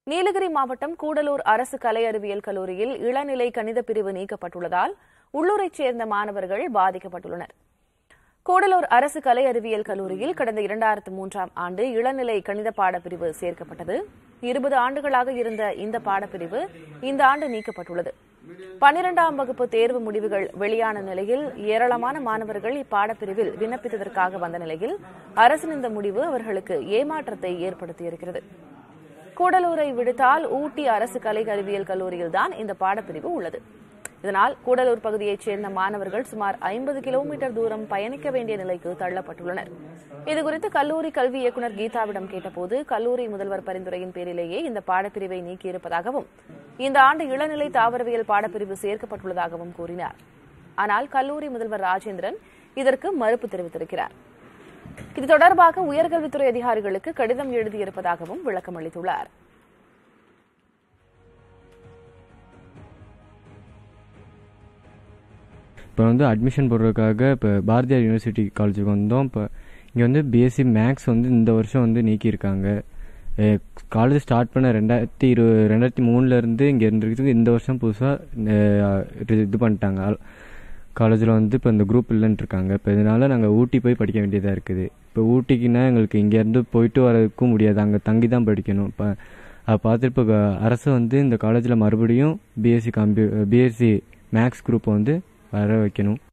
நீலகிரி மாவட்டம் கூடலூர் அரசு கலை அறிவியல் கல்லூரியில் இளநிலை கணித பிரிவு நீக்கப்பட்டுள்ளதால் உள்ளூரைச் சேர்ந்த மாணவர்கள் பாதிக்கப்பட்டுள்ளனர் கூடலூர் அரசு கலை அறிவியல் கல்லூரியில் கடந்த இரண்டாயிரத்து மூன்றாம் ஆண்டு இளநிலை கணித பாடப்பிரிவு சேர்க்கப்பட்டது இருபது ஆண்டுகளாக இருந்த இந்த பாடப்பிரிவு இந்த ஆண்டு நீக்கப்பட்டுள்ளது பன்னிரெண்டாம் வகுப்பு தேர்வு முடிவுகள் வெளியான நிலையில் ஏராளமான மாணவர்கள் இப்பாடப்பிரிவில் விண்ணப்பித்ததற்காக வந்த நிலையில் அரசின் இந்த முடிவு அவர்களுக்கு ஏமாற்றத்தை ஏற்படுத்தியிருக்கிறது கூடலூரை விடுத்தால் ஊட்டி அரசு கலை அறிவியல் கல்லூரியில்தான் இந்த பாடப்பிரிவு உள்ளது இதனால் கூடலூர் பகுதியைச் சேர்ந்த மாணவர்கள் சுமார் ஐம்பது கிலோமீட்டர் தூரம் பயணிக்க வேண்டிய நிலைக்கு தள்ளப்பட்டுள்ளனர் இதுகுறித்து கல்லூரி கல்வி இயக்குநர் கீதாவிடம் கேட்டபோது கல்லூரி முதல்வர் பரிந்துரையின் பேரிலேயே இந்த பாடப்பிரிவை நீக்கியிருப்பதாகவும் இந்த ஆண்டு இளநிலை தாவரவியல் பாடப்பிரிவு சேர்க்கப்பட்டுள்ளதாகவும் கூறினார் ஆனால் கல்லூரி முதல்வர் ராஜேந்திரன் இதற்கு மறுப்பு தெரிவித்திருக்கிறார் இது தொடர்பாக உயர்கல்வித்துறை அதிகாரிகளுக்கு கடிதம் எழுதியிருப்பதாகவும் விளக்கம் அளித்துள்ளார் இப்போ வந்து அட்மிஷன் போடுறதுக்காக இப்போ பாரதியார் யூனிவர்சிட்டி காலேஜுக்கு வந்தோம் இப்போ இங்கே வந்து பிஎஸ்சி மேக்ஸ் வந்து இந்த வருஷம் வந்து நீக்கியிருக்காங்க காலேஜ் ஸ்டார்ட் பண்ண ரெண்டாயிரத்தி இரு ரெண்டாயிரத்தி மூணுலேருந்து இங்கே இருந்துருக்கு இந்த வருஷம் புதுசாக இது பண்ணிட்டாங்க காலேஜில் வந்து இப்போ இந்த குரூப் இல்லைன்னு இருக்காங்க இப்போ இதனால நாங்கள் ஊட்டி போய் படிக்க வேண்டியதாக இருக்குது இப்போ ஊட்டிக்குன்னா எங்களுக்கு இங்கேருந்து போயிட்டு வரதுக்கும் முடியாது அங்கே தங்கி தான் படிக்கணும் இப்போ அதை பார்த்துட்டு இப்போ அரசு வந்து இந்த காலேஜில் மறுபடியும் பிஎஸ்சி கம்ப்யூ பிஎஸ்சி மேக்ஸ் குரூப்பை வந்து வர வைக்கணும்